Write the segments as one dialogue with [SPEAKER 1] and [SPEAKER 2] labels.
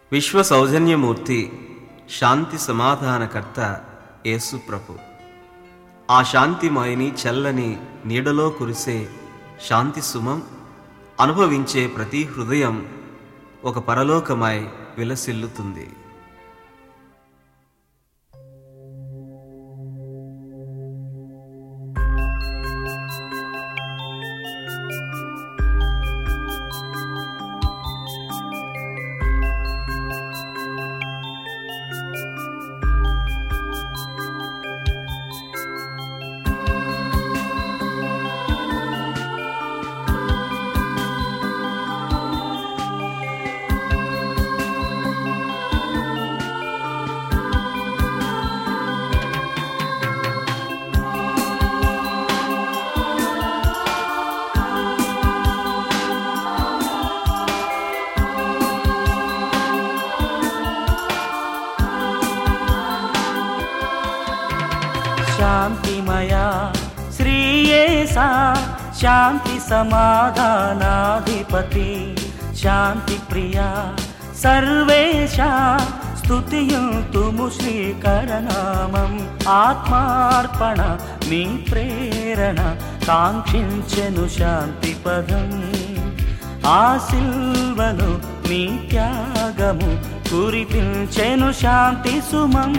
[SPEAKER 1] విశ్వ సౌజన్యమూర్తి శాంతి సమాధానకర్త యేసు ప్రభు ఆ శాంతిమయని చల్లని నీడలో కురిసే శాంతి సుమం అనుభవించే ప్రతి హృదయం ఒక పరలోకమై విలసిల్లుతుంది
[SPEAKER 2] శాంతిమయా శ్రీయేసా శాంతి సమాధానాధిపతి శాంతి ప్రియా సర్వేశ స్తుతియుతుము శ్రీకరనామం ఆత్మార్పణ మీ ప్రేరణ కాంక్షించెను శాంతి పదం ఆ సిల్వను మీ త్యాగము కురిపించెను శాంతి సుమం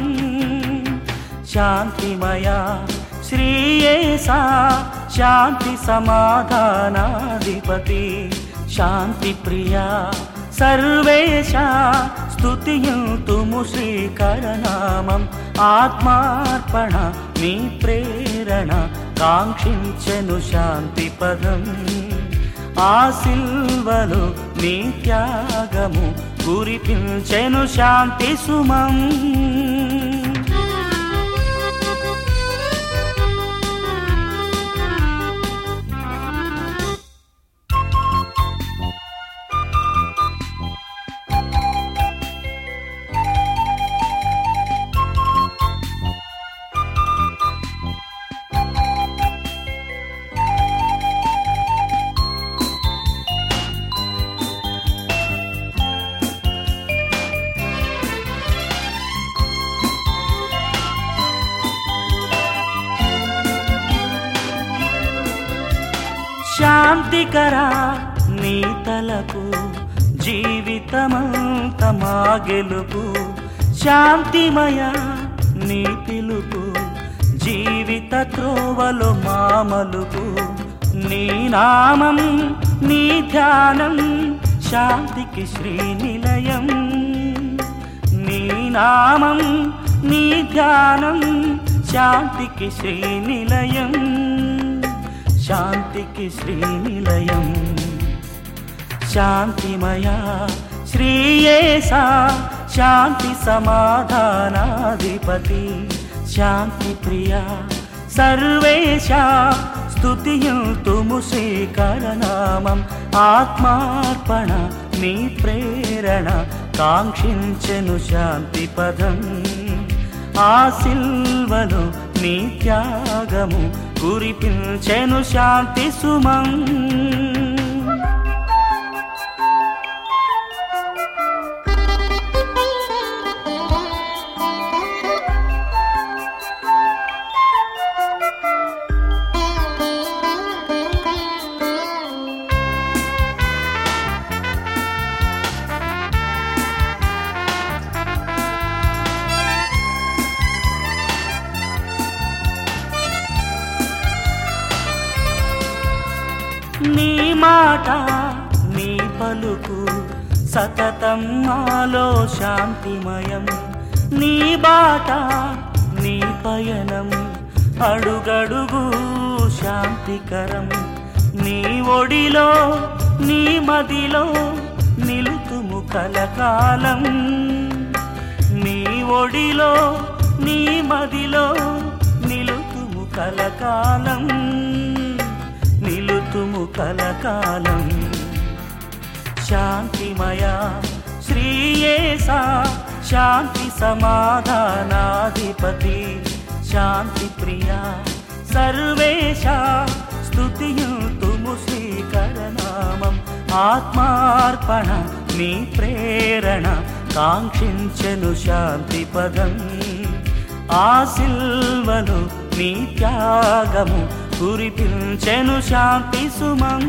[SPEAKER 2] శాంతిమయా శ్రీయేసా శాంతి సమాధానాధిపతి శాంతి ప్రియా సర్వేశ స్తుతియుతుము శ్రీకరనామం ఆత్మార్పణ మీ ప్రేరణ కాంక్షించెను శాంతి పదం ఆ సిల్వలు నీ త్యాగము కురిపించెను శాంతి సుమం శాంతికరా నీ తలకు జీవితమంత మా గెలుపు శాంతిమయ నీ పిలుపు జీవిత త్రోవలో మా మలుపు నీ నామం నీ ధ్యానం శాంతికి శ్రీనిలయం నీ నామం నీ ధ్యానం శాంతికి శ్రీనిలయం శాంతికి శ్రీనిలయం శాంతిమయా శ్రీయేసా శాంతి సమాధానాధిపతి శాంతి ప్రియా సర్వేశ స్తుతియుతుము శ్రీకరనామం ఆత్మార్పణ నీ ప్రేరణ కాంక్షించెను శాంతి పదం ఆ సిల్వలు నీ త్యాగము కురిపించెను శాంతి సుమం నీ మాట నీ పలుకు సతతం మాలో శాంతిమయం నీ బాట నీ పయనం అడుగడుగు శాంతికరం నీ ఒడిలో నీ మదిలో నిలుతుము కలకాలం నీ ఒడిలో నీ మదిలో నిలుతుము కలకాలం నిలుతుము కలకాలం శాంతిమయా శ్రీయేసా శాంతి సమాధానాధిపతి శాంతి ప్రియా సర్వేశ స్తుతియుతుము శ్రీకరనామం ఆత్మార్పణ నీ ప్రేరణ కాంక్షించెను శాంతి పదం ఆ సిల్వను నీ త్యాగము కురిపించెను శాంతి సుమం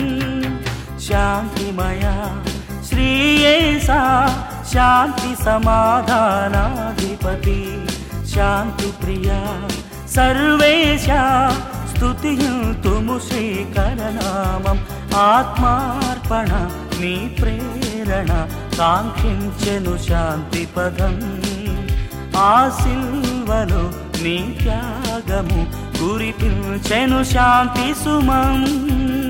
[SPEAKER 2] శాంతిమయ శ్రీయేసా శాంతి సమాధానాధిపతి శాంతి ప్రియ సర్వేశ స్తుతియుతుము శ్రీకరనామం ఆత్మార్పణ నీ ప్రేరణ కాంక్షించెను శాంతి పదం ఆ సిల్వలో నీ త్యాగము కురిపించెను శాంతి సుమం